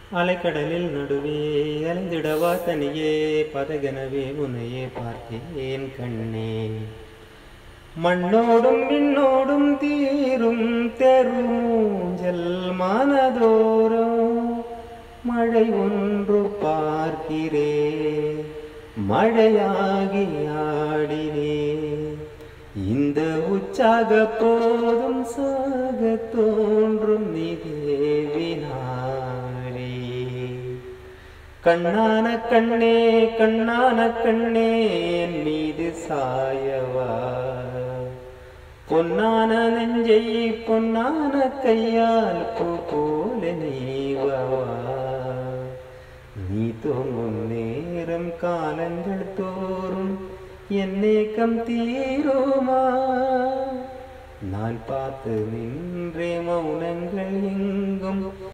அலைக்கடலில் நடுவே அலைந்திடவா தனியே பதகனவே உன்னையே பார்த்தேன் கண்ணே மண்ணோடும் விண்ணோடும் தீரும் தெருமூஞ்சல் மனதோறும் மழை ஒன்று பார்க்கிறே மழையாகி ஆடினே இந்த உற்சாக போதும் சாக தோன்றும் நிதேவினாரே கண்ணான கண்ணே கண்ணான கண்ணே என் மீது சாயவா பொன்னான நெஞ்சை பொன்னான கையால் பூ போல நீவவா நீ தூங்கும் நேரம் காலங்கள் தோறும் என் ஏக்கம் தீருமா நான் பார்த்து நின்றே மௌனங்கள் எங்கும்